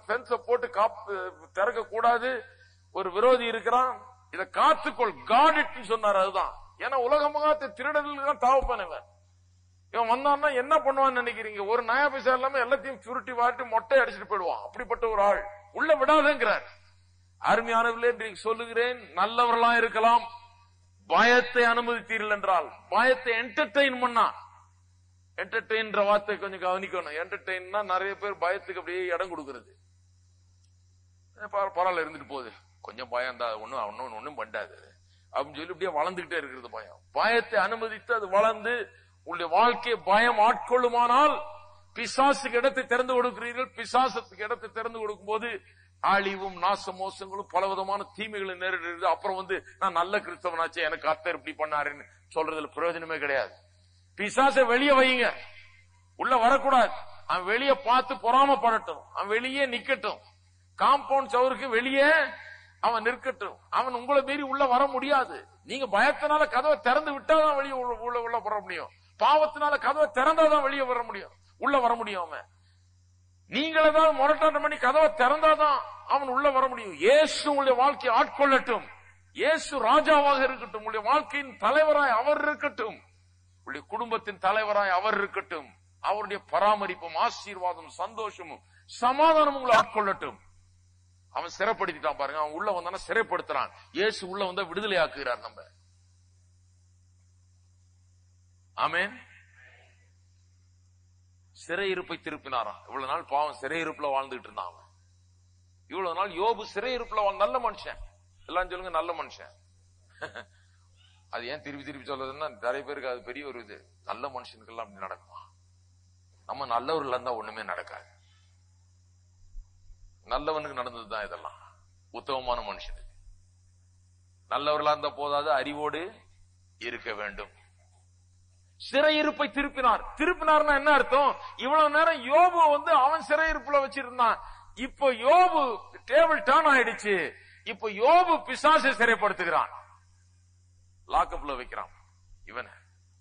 பென்ஸ போட்டு காப்பு திறக்க கூடாது ஒரு விரோதி இருக்கிறான் இத காத்துக்கொள் காடிட்டு சொன்னார் அதுதான் ஏன்னா உலகமாக திருடர்களுக்கு தான் தாவப்பான் இவன் இவன் வந்தான்னா என்ன பண்ணுவான்னு நினைக்கிறீங்க ஒரு நயா பைசா இல்லாம எல்லாத்தையும் சுருட்டி வாட்டி மொட்டை அடிச்சுட்டு போயிடுவான் அப்படிப்பட்ட ஒரு ஆள் உள்ள விடாதேங்கிறார் அருமையானவர்களே இன்றைக்கு சொல்லுகிறேன் நல்லவர்களா இருக்கலாம் பயத்தை அனுமதித்தீர்கள் என்றால் பயத்தை என்டர்டெயின் பண்ணா என்டர்டெயின்ற வார்த்தை கொஞ்சம் கவனிக்கணும் என்டர்டெயின்னா நிறைய பேர் பயத்துக்கு அப்படியே இடம் கொடுக்கிறது ஏ, பர- பரவாயில்ல இருந்துட்டு போகுது கொஞ்சம் பயம் தான் ஒன்னும் ஒன்னும் ஒன்னும் பண்ணாது அப்படின்னு சொல்லி அப்படியே வளர்ந்துகிட்டே இருக்கிறது பயம் பயத்தை அனுமதித்து அது வளர்ந்து உங்களுடைய வாழ்க்கையை பயம் ஆட்கொள்ளுமானால் பிசாசுக்கு இடத்தை திறந்து கொடுக்கிறீர்கள் பிசாசத்துக்கு இடத்தை திறந்து கொடுக்கும் போது அழிவும் நாச மோசங்களும் பல விதமான தீமைகளை நேரிடுறது அப்புறம் வந்து நான் நல்ல கிறிஸ்தவனாச்சே எனக்கு அர்த்தர் இப்படி பண்ணாருன்னு சொல்றதுல பிரயோஜனமே கிடையாது பிசாசை வெளியே வையுங்க உள்ள வரக்கூடாது அவன் வெளியே பார்த்து பொறாமப்படட்டும் அவன் வெளியே நிக்கட்டும் காம்பவுண்ட் சவருக்கு வெளியே அவன் நிற்கட்டும் அவன் உங்களை மீறி உள்ள வர முடியாது நீங்க பயத்தினால கதவை திறந்து விட்டாதான் வெளியே உள்ள உள்ள உள்ள வர முடியும் பாவத்தினால கதவை திறந்தாதான் வெளியே வர முடியும் உள்ள வர முடியும் அவன் நீங்கள் ஏதாவது முரட்டாட்டம் பண்ணி கதவை திறந்தாதான் அவன் உள்ள வர முடியும் இயேசு உங்களுடைய வாழ்க்கையை ஆட்கொள்ளட்டும் இயேசு ராஜாவாக இருக்கட்டும் உங்களுடைய வாழ்க்கையின் தலைவராய் அவர் இருக்கட்டும் உங்களுடைய குடும்பத்தின் தலைவராய் அவர் இருக்கட்டும் அவருடைய பராமரிப்பும் ஆசீர்வாதம் சந்தோஷமும் சமாதானம் உங்களை ஆட்கொள்ளட்டும் அவன் சிறைப்படுத்திட்டான் பாருங்க அவன் உள்ள வந்தானா சிறைப்படுத்துறான் இயேசு உள்ள வந்தா விடுதலை ஆக்குகிறார் நம்ம ஆமென் சிறையிருப்பை திருப்பினாராம் இவ்வளவு நாள் பாவம் சிறையிருப்புல வாழ்ந்துட்டு இருந்தான் அவன் இவ்வளவு நாள் யோபு சிறையிருப்புல வாழ் நல்ல மனுஷன் எல்லாம் சொல்லுங்க நல்ல மனுஷன் அது ஏன் திருப்பி திருப்பி சொல்றதுன்னா நிறைய பேருக்கு அது பெரிய ஒரு இது நல்ல மனுஷனுக்கெல்லாம் அப்படி நடக்குமா நம்ம நல்லவர்கள் இருந்தா ஒண்ணுமே நடக்காது நல்லவனுக்கு நடந்ததுதான் இதெல்லாம் உத்தமமான மனுஷனுக்கு நல்லவர்களா இருந்தா போதாது அறிவோடு இருக்க வேண்டும் சிறையிருப்பை திருப்பினார் திருப்பினார்னா என்ன அர்த்தம் இவ்வளவு நேரம் யோபு வந்து அவன் சிறையிருப்புல வச்சிருந்தான் இப்போ யோபு டேபிள் டர்ன் ஆயிடுச்சு இப்போ யோபு பிசாசை சிறைப்படுத்துகிறான் லாக்கப்ல வைக்கிறான் இவனை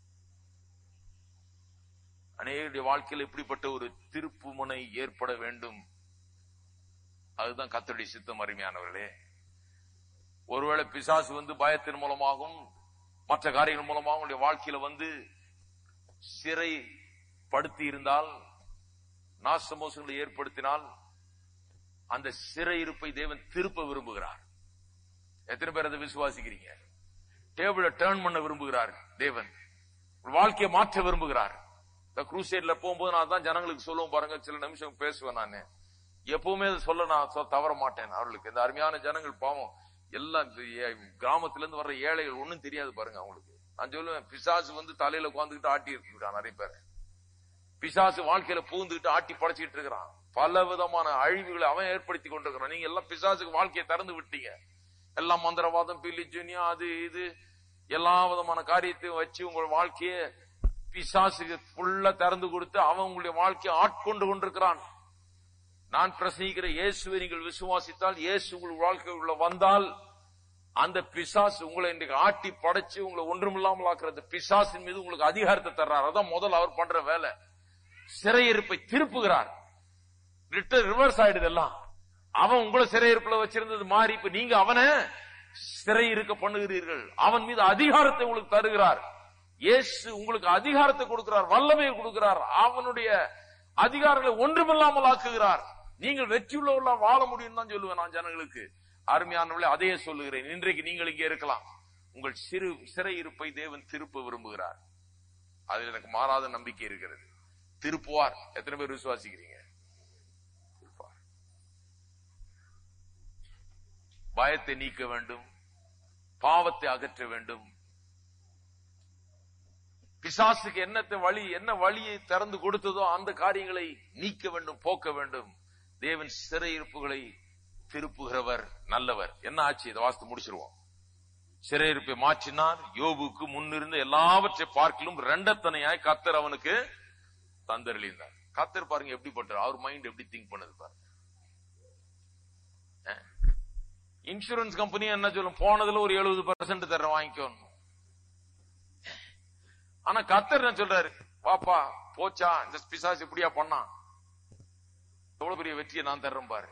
அநேகருடைய வாழ்க்கையில் இப்படிப்பட்ட ஒரு திருப்பு முனை ஏற்பட வேண்டும் அதுதான் கத்தருடைய சித்தம் அருமையானவர்களே ஒருவேளை பிசாசு வந்து பயத்தின் மூலமாகவும் மற்ற காரியங்கள் மூலமாக உங்களுடைய வாழ்க்கையில வந்து சிறை படுத்தி இருந்தால் நாசமோசங்களை ஏற்படுத்தினால் அந்த சிறை இருப்பை தேவன் திருப்ப விரும்புகிறார் எத்தனை பேர் அதை விசுவாசிக்கிறீங்க டேபிள டேர்ன் பண்ண விரும்புகிறார் தேவன் உங்கள் வாழ்க்கையை மாற்ற விரும்புகிறார் இந்த குரூசைட்ல போகும்போது நான் தான் ஜனங்களுக்கு சொல்லுவோம் பாருங்க சில நிமிஷம் பேசுவேன் நானு எப்பவுமே அதை சொல்ல நான் சொ- தவற மாட்டேன் அவர்களுக்கு இந்த அருமையான ஜனங்கள் பாவம் எல்லாம் இந்த ஏ- கிராமத்துல இருந்து வர்ற ஏழைகள் ஒண்ணும் தெரியாது பாருங்க அவங்களுக்கு நான் சொல்லுவேன் பிசாசு வந்து தலையில உட்காந்துக்கிட்டு ஆட்டி இருக்கிறான் நிறைய பேர் பிசாசு வாழ்க்கையில பூந்துக்கிட்டு ஆட்டி படைச்சிட்டு இருக்கிறான் பல விதமான அழிவுகளை அவன் ஏற்படுத்தி கொண்டிருக்கிறான் நீங்க எல்லாம் பிசாசுக்கு வாழ்க்கையை திறந்து விட்டீங்க எல்லாம் மந்திரவாதம் பில்லிஜுனியா அது இது எல்லா விதமான காரியத்தையும் வச்சு உங்கள் வாழ்க்கையை பிசாசுக்கு ஃபுல்லா திறந்து கொடுத்து அவன் உங்களுடைய வாழ்க்கையை ஆட்கொண்டு கொண்டிருக்கிறான் நான் பிரசங்கிக்கிற இயேசுவை நீங்கள் விசுவாசித்தால் இயேசு உங்கள் வாழ்க்கைக்குள்ள வந்தால் அந்த பிசாசு உங்களை இன்றைக்கு ஆட்டி படைச்சு உங்களை ஒன்றுமில்லாமல் ஆக்குற அந்த பிசாசின் மீது உங்களுக்கு அதிகாரத்தை தர்றார் அதான் முதல்ல அவர் பண்ற வேலை சிறையிருப்பை திருப்புகிறார் ரிட்டர் ரிவர்ஸ் ஆயிடுது எல்லாம் அவன் உங்களை சிறையிருப்புல வச்சிருந்தது மாறி இப்ப நீங்க அவனை சிறை இருக்க பண்ணுகிறீர்கள் அவன் மீது அதிகாரத்தை உங்களுக்கு தருகிறார் இயேசு உங்களுக்கு அதிகாரத்தை கொடுக்கிறார் வல்லமையை கொடுக்கிறார் அவனுடைய அதிகாரங்களை ஒன்றுமில்லாமல் ஆக்குகிறார் நீங்கள் வெற்றியுள்ளவர்களா வாழ முடியும் தான் சொல்லுவேன் நான் ஜனங்களுக்கு அருமையானவர்களே அதையே சொல்லுகிறேன் இன்றைக்கு நீங்கள் இங்கே இருக்கலாம் உங்கள் சிறு சிறை இருப்பை தேவன் திருப்ப விரும்புகிறார் அதில் எனக்கு மாறாத நம்பிக்கை இருக்கிறது திருப்புவார் எத்தனை பேர் விசுவாசிக்கிறீங்க திருப்புவார் பயத்தை நீக்க வேண்டும் பாவத்தை அகற்ற வேண்டும் பிசாசுக்கு என்னத்தை வழி என்ன வழியை திறந்து கொடுத்ததோ அந்த காரியங்களை நீக்க வேண்டும் போக்க வேண்டும் தேவன் சிறையிருப்புகளை திருப்புகிறவர் நல்லவர் என்ன ஆச்சு இதை வாசித்து முடிச்சிருவோம் சிறையிருப்பை மாற்றினார் யோபுக்கு முன்னிருந்த எல்லாவற்றை பார்க்கிலும் ரெண்டத்தனையாய் கத்தர் அவனுக்கு தந்தரளிந்தார் கத்தர் பாருங்க எப்படிப்பட்டார் அவர் மைண்ட் எப்படி திங்க் பண்ணது பாருங்க இன்சூரன்ஸ் கம்பெனி என்ன சொல்லும் போனதுல ஒரு எழுபது பர்சன்ட் தர வாங்கிக்கணும் ஆனா கத்தர் என்ன சொல்றாரு பாப்பா போச்சா இந்த பிசாசு இப்படியா பண்ணான் எவ்வளவு பெரிய வெற்றியை நான் தர்றேன் பாரு